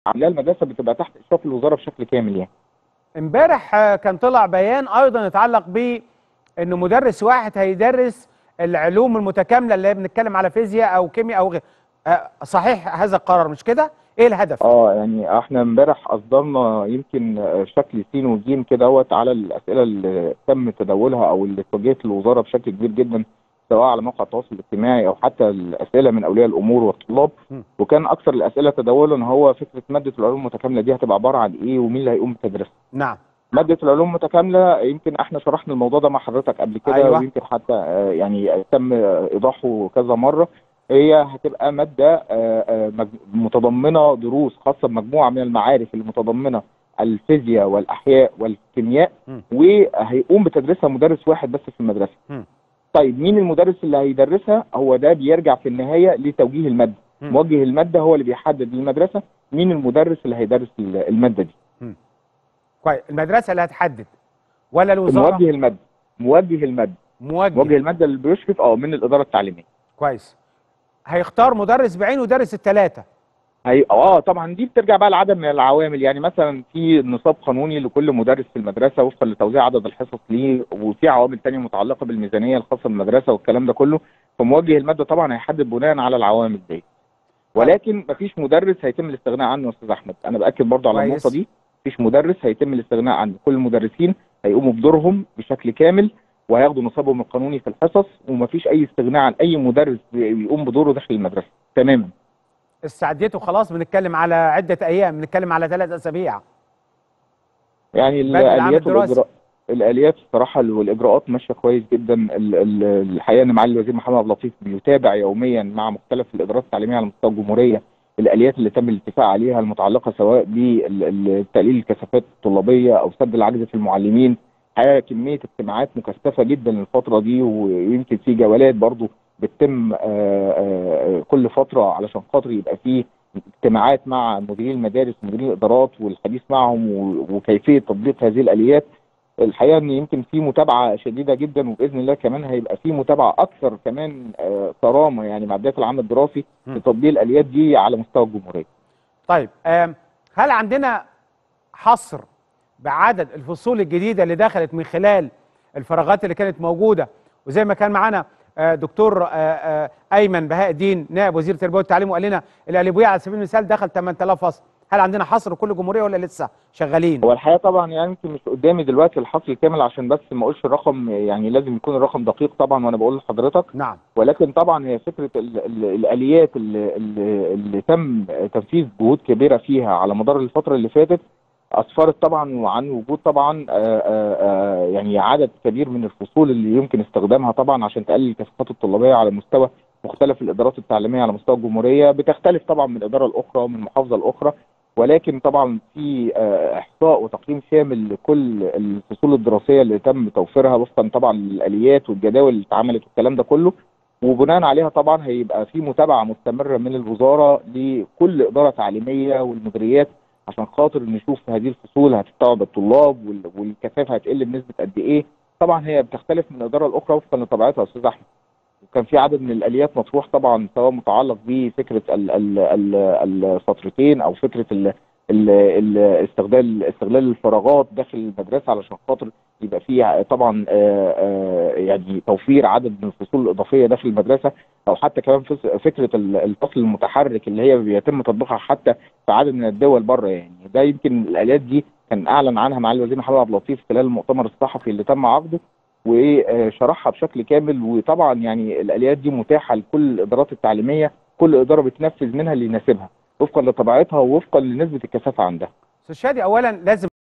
عاملاها المدرسه بتبقى تحت اشراف الوزاره بشكل كامل يعني امبارح آه، كان طلع بيان ايضا يتعلق ب انه مدرس واحد هيدرس العلوم المتكامله اللي بنتكلم على فيزياء او كيمياء او غير آه، صحيح هذا القرار مش كده ايه الهدف اه يعني احنا امبارح اصدرنا يمكن آه، شكل سين وجيم كده دوت على الاسئله اللي تم تداولها او اللي اتوجهت للوزاره بشكل كبير جدا سواء على مواقع التواصل الاجتماعي او حتى الاسئله من اولياء الامور والطلاب م. وكان اكثر الاسئله تداولا هو فكره ماده العلوم المتكامله دي هتبقى عباره عن ايه ومين اللي هيقوم بتدريسها نعم ماده العلوم المتكامله يمكن احنا شرحنا الموضوع ده مع حضرتك قبل كده أيوة. ويمكن حتى آه، يعني تم آه، ايضاحه كذا مره هي هتبقى ماده آه، آه، مج- متضمنه دروس خاصه بمجموعه من المعارف المتضمنه الفيزياء والاحياء والكيمياء م. وهيقوم بتدريسها مدرس واحد بس في المدرسه م. طيب مين المدرس اللي هيدرسها هو ده بيرجع في النهايه لتوجيه الماده م. موجه الماده هو اللي بيحدد للمدرسه مين المدرس اللي هيدرس الماده دي كويس المدرسه اللي هتحدد ولا الوزاره موجه الماده موجه الماده موجه موجه الماده اللي بيشرف اه من الاداره التعليميه كويس هيختار مدرس بعينه يدرس الثلاثه هي اه طبعا دي بترجع بقى لعدد من العوامل يعني مثلا في نصاب قانوني لكل مدرس في المدرسه وفقا لتوزيع عدد الحصص ليه وفي عوامل تانية متعلقه بالميزانيه الخاصه بالمدرسه والكلام ده كله فموجه الماده طبعا هيحدد بناء على العوامل دي ولكن مفيش مدرس هيتم الاستغناء عنه يا استاذ احمد انا باكد برضه على كويس. النقطه دي مفيش مدرس هيتم الاستغناء عنه كل المدرسين هيقوموا بدورهم بشكل كامل وهياخدوا نصابهم القانوني في الحصص ومفيش اي استغناء عن اي مدرس بيقوم بدوره داخل المدرسه تماما استعديتوا خلاص بنتكلم على عده ايام بنتكلم على ثلاث اسابيع يعني بدء العام الاليات الدراسي. والاجراء الاليات الصراحه والاجراءات ماشيه كويس جدا ال- ال- الحقيقه ان معالي الوزير محمد عبد اللطيف بيتابع يوميا مع مختلف الادارات التعليميه على مستوى الجمهوريه الاليات اللي تم الاتفاق عليها المتعلقه سواء بتقليل الكثافات الطلابيه او سد العجز في المعلمين الحقيقه كميه اجتماعات مكثفه جدا الفتره دي ويمكن في جولات برضو بتتم آه، آه، كل فتره علشان خاطر يبقى فيه اجتماعات مع مديرين المدارس ومديرين الادارات والحديث معهم و- وكيفيه تطبيق هذه الاليات الحقيقه ان يمكن في متابعه شديده جدا وباذن الله كمان هيبقى في متابعه اكثر كمان آه، صرامه يعني مع بدايه العام الدراسي م. لتطبيق الاليات دي على مستوى الجمهوريه. طيب آم، هل عندنا حصر بعدد الفصول الجديده اللي دخلت من خلال الفراغات اللي كانت موجوده وزي ما كان معانا آه، دكتور آه، آه، ايمن بهاء الدين نائب وزير التربيه والتعليم وقال لنا القليوبيه على سبيل المثال دخل 8000 فصل هل عندنا حصر كل جمهوريه ولا لسه شغالين هو الحقيقه طبعا يعني يمكن مش قدامي دلوقتي الحصر الكامل عشان بس ما اقولش الرقم يعني لازم يكون الرقم دقيق طبعا وانا بقول لحضرتك نعم ولكن طبعا هي فكره ال ال الاليات اللي, اللي, اللي تم تنفيذ جهود كبيره فيها على مدار الفتره اللي فاتت اسفرت طبعا عن وجود طبعا آه، آه، آه، يعني عدد كبير من الفصول اللي يمكن استخدامها طبعا عشان تقلل الكثافات الطلابيه على مستوى مختلف الادارات التعليميه على مستوى الجمهوريه بتختلف طبعا من اداره لاخرى ومن محافظه لاخرى ولكن طبعا في آه، احصاء وتقييم شامل لكل الفصول الدراسيه اللي تم توفيرها وفقا طبعا للاليات والجداول اللي اتعملت والكلام ده كله وبناء عليها طبعا هيبقى في متابعه مستمره من الوزاره لكل اداره تعليميه والمديريات عشان خاطر نشوف هذه الفصول هتستوعب الطلاب وال- والكثافه هتقل بنسبه قد ايه طبعا هي بتختلف من اداره لاخرى وفقا لطبيعتها يا استاذ احمد وكان في عدد من الاليات مطروح طبعا سواء متعلق بفكره ال- ال- ال- الفترتين او فكره ال ال- ال- استغلال استغلال الفراغات داخل المدرسه علشان خاطر يبقى في طبعا آه، آه، يعني توفير عدد من الفصول الاضافيه داخل المدرسه او حتى كمان فس- فكره ال- الفصل المتحرك اللي هي بيتم تطبيقها حتى في عدد من الدول بره يعني ده يمكن الاليات دي كان اعلن عنها معالي الوزير محمد عبد اللطيف خلال المؤتمر الصحفي اللي تم عقده وشرحها بشكل كامل وطبعا يعني الاليات دي متاحه لكل الادارات التعليميه كل اداره بتنفذ منها اللي يناسبها وفقا لطبيعتها ووفقا لنسبه الكثافه عندها استاذ شادي اولا لازم